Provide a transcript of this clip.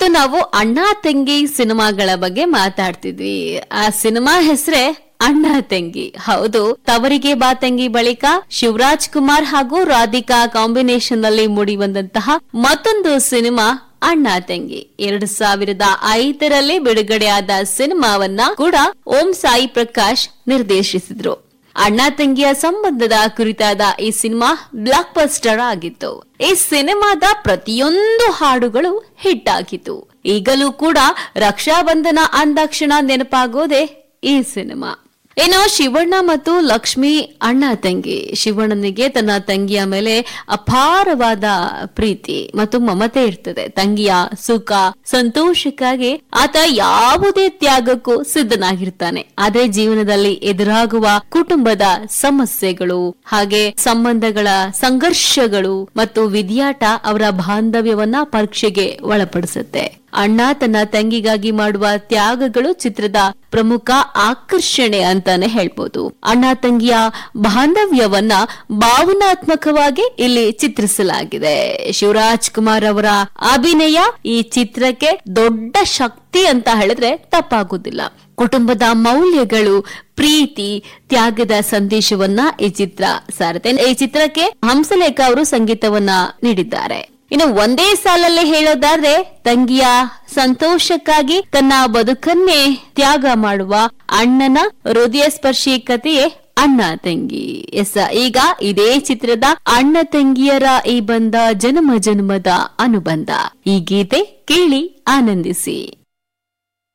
ಇವತ್ತು ನಾವು ಅಣ್ಣ ತಂಗಿ ಸಿನಿಮಾಗಳ ಬಗ್ಗೆ ಮಾತಾಡ್ತಿದ್ವಿ ಆ ಸಿನಿಮಾ ಹೆಸರೇ ಅಣ್ಣ ತಂಗಿ ಹೌದು ತವರಿಗೆ ಬಾ ತಂಗಿ ಬಳಿಕ ಶಿವರಾಜ್ ಕುಮಾರ್ ಹಾಗೂ ರಾಧಿಕಾ ಕಾಂಬಿನೇಷನ್ ನಲ್ಲಿ ಮೂಡಿ ಬಂದಂತಹ ಮತ್ತೊಂದು ಸಿನಿಮಾ ಅಣ್ಣ ತಂಗಿ ಎರಡ್ ಸಾವಿರದ ಐದರಲ್ಲಿ ಬಿಡುಗಡೆಯಾದ ಸಿನಿಮಾವನ್ನ ಕೂಡ ಓಂ ಸಾಯಿ ಪ್ರಕಾಶ್ ನಿರ್ದೇಶಿಸಿದ್ರು ಅಣ್ಣ ತಂಗಿಯ ಸಂಬಂಧದ ಕುರಿತಾದ ಈ ಸಿನಿಮಾ ಬ್ಲಾಕ್ ಬಸ್ಟರ್ ಆಗಿತ್ತು ಈ ಸಿನಿಮಾದ ಪ್ರತಿಯೊಂದು ಹಾಡುಗಳು ಹಿಟ್ ಆಗಿತ್ತು ಈಗಲೂ ಕೂಡ ರಕ್ಷಾಬಂಧನ ಅಂದಾಕ್ಷಣ ನೆನಪಾಗೋದೆ ಈ ಸಿನಿಮಾ ಏನೋ ಶಿವಣ್ಣ ಮತ್ತು ಲಕ್ಷ್ಮಿ ಅಣ್ಣ ತಂಗಿ ಶಿವಣ್ಣನಿಗೆ ತನ್ನ ತಂಗಿಯ ಮೇಲೆ ಅಪಾರವಾದ ಪ್ರೀತಿ ಮತ್ತು ಮಮತೆ ಇರ್ತದೆ ತಂಗಿಯ ಸುಖ ಸಂತೋಷಕ್ಕಾಗಿ ಆತ ಯಾವುದೇ ತ್ಯಾಗಕ್ಕೂ ಸಿದ್ಧನಾಗಿರ್ತಾನೆ ಆದ್ರೆ ಜೀವನದಲ್ಲಿ ಎದುರಾಗುವ ಕುಟುಂಬದ ಸಮಸ್ಯೆಗಳು ಹಾಗೆ ಸಂಬಂಧಗಳ ಸಂಘರ್ಷಗಳು ಮತ್ತು ವಿದ್ಯಾಟ ಅವರ ಬಾಂಧವ್ಯವನ್ನ ಪರೀಕ್ಷೆಗೆ ಒಳಪಡಿಸುತ್ತೆ ಅಣ್ಣ ತನ್ನ ತಂಗಿಗಾಗಿ ಮಾಡುವ ತ್ಯಾಗಗಳು ಚಿತ್ರದ ಪ್ರಮುಖ ಆಕರ್ಷಣೆ ಅಂತಾನೆ ಹೇಳ್ಬೋದು ಅಣ್ಣ ತಂಗಿಯ ಬಾಂಧವ್ಯವನ್ನ ಭಾವನಾತ್ಮಕವಾಗಿ ಇಲ್ಲಿ ಚಿತ್ರಿಸಲಾಗಿದೆ ಶಿವರಾಜ್ ಕುಮಾರ್ ಅವರ ಅಭಿನಯ ಈ ಚಿತ್ರಕ್ಕೆ ದೊಡ್ಡ ಶಕ್ತಿ ಅಂತ ಹೇಳಿದ್ರೆ ತಪ್ಪಾಗುದಿಲ್ಲ ಕುಟುಂಬದ ಮೌಲ್ಯಗಳು ಪ್ರೀತಿ ತ್ಯಾಗದ ಸಂದೇಶವನ್ನ ಈ ಚಿತ್ರ ಸಾರುತ್ತೆ ಈ ಚಿತ್ರಕ್ಕೆ ಹಂಸಲೇಖ ಅವರು ಸಂಗೀತವನ್ನ ನೀಡಿದ್ದಾರೆ ಇನ್ನು ಒಂದೇ ಸಾಲಲ್ಲಿ ಹೇಳೋದಾದ್ರೆ ತಂಗಿಯ ಸಂತೋಷಕ್ಕಾಗಿ ತನ್ನ ಬದುಕನ್ನೇ ತ್ಯಾಗ ಮಾಡುವ ಅಣ್ಣನ ಹೃದಯ ಸ್ಪರ್ಶಿ ಕಥೆಯೇ ಅಣ್ಣ ತಂಗಿ ಎಸ್ ಈಗ ಇದೇ ಚಿತ್ರದ ಅಣ್ಣ ತಂಗಿಯರ ಈ ಬಂಧ ಜನ್ಮ ಜನ್ಮದ ಅನುಬಂಧ ಈ ಗೀತೆ ಕೇಳಿ ಆನಂದಿಸಿ